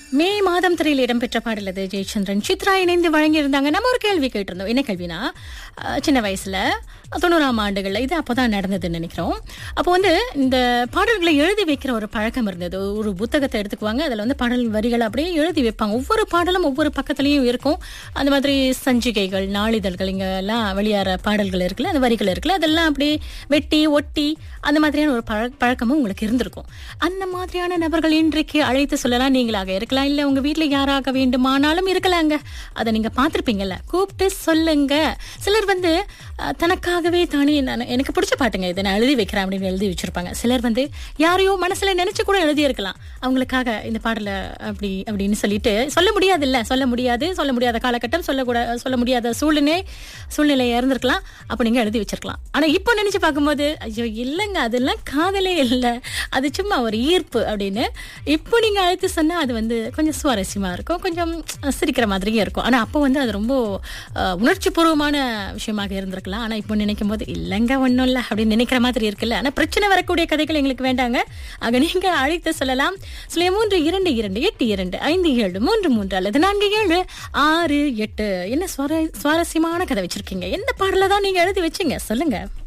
மே மாதம் திரையில் இடம்பெற்ற பாடல் அது ஜெயச்சந்திரன் சித்ரா இணைந்து வழங்கியிருந்தாங்க நம்ம ஒரு கேள்வி கேட்டிருந்தோம் என்ன கேள்வினா அஹ், சின்ன வயசுல தொண்ணூறாம் ஆண்டுகள்ல இது அப்போதான் நடந்ததுன்னு நினைக்கிறோம் அப்போ வந்து இந்த பாடல்களை எழுதி வைக்கிற ஒரு பழக்கம் இருந்தது ஒரு புத்தகத்தை எடுத்துக்குவாங்க அதுல வந்து பாடல் வரிகளை அப்படியே எழுதி வைப்பாங்க ஒவ்வொரு பாடலும் ஒவ்வொரு பக்கத்துலயும் இருக்கும் அந்த மாதிரி சஞ்சிகைகள் நாளிதழ்கள் இங்க எல்லாம் வெளியாற பாடல்கள் இருக்குல்ல அந்த வரிகள் இருக்குல்ல அதெல்லாம் அப்படியே வெட்டி ஒட்டி அந்த மாதிரியான ஒரு பழ பழக்கமும் உங்களுக்கு இருந்திருக்கும் அந்த மாதிரியான நபர்கள் இன்றைக்கு அழைத்து சொல்லலாம் நீங்களாக இருக்கலாம் இல்ல உங்க வீட்ல யாராக வேண்டுமானாலும் இருக்கலாங்க அதை நீங்க பார்த்திருப்பீங்கல்ல கூப்பிட்டு சொல்லுங்க சிலர் வந்து அஹ், தனக்காகவே தானே நான் எனக்கு பிடிச்ச பாட்டுங்க இதை நான் எழுதி வைக்கிறேன் அப்படின்னு எழுதி வச்சிருப்பாங்க சிலர் வந்து யாரையோ மனசுல நினைச்சு கூட எழுதி இருக்கலாம் அவங்களுக்காக இந்த பாடல அப்படி அப்படின்னு சொல்லிட்டு சொல்ல முடியாது இல்ல சொல்ல முடியாது சொல்ல முடியாத காலகட்டம் சொல்லக்கூட சொல்ல முடியாத சூழ்நிலை சூழ்நிலை இருந்திருக்கலாம் அப்ப நீங்க எழுதி வச்சிருக்கலாம் ஆனா இப்போ நினைச்சு பார்க்கும்போது ஐயோ இல்லைங்க அதெல்லாம் காதலே இல்லை அது சும்மா ஒரு ஈர்ப்பு அப்படின்னு இப்போ நீங்க அழைத்து சொன்னா அது வந்து கொஞ்சம் சுவாரஸ்யமா இருக்கும் கொஞ்சம் சிரிக்கிற மாதிரியும் இருக்கும் ஆனா அப்போ வந்து அது ரொம்ப உணர்ச்சி பூர்வமான விஷயமாக இருந்திருக்கலாம் ஆனா இப்போ நினைக்கும் போது இல்லைங்க ஒன்றும் இல்லை அப்படின்னு நினைக்கிற மாதிரி இருக்குல்ல ஆனா பிரச்சனை வரக்கூடிய கதைகள் எங்களுக்கு வேண்டாங்க ஆக நீங்க அழைத்து சொல்லலாம் சுழிய மூன்று இரண்டு இரண்டு எட்டு இரண்டு ஐந்து ஏழு மூன்று மூன்று அல்லது நான்கு ஏழு ஆறு எட்டு என்ன சுவார சுவாரஸ்யமான கதை வச்சிருக்கீங்க எந்த பாடல தான் நீங்க எழுதி வச்சீங்க சொல்லுங்க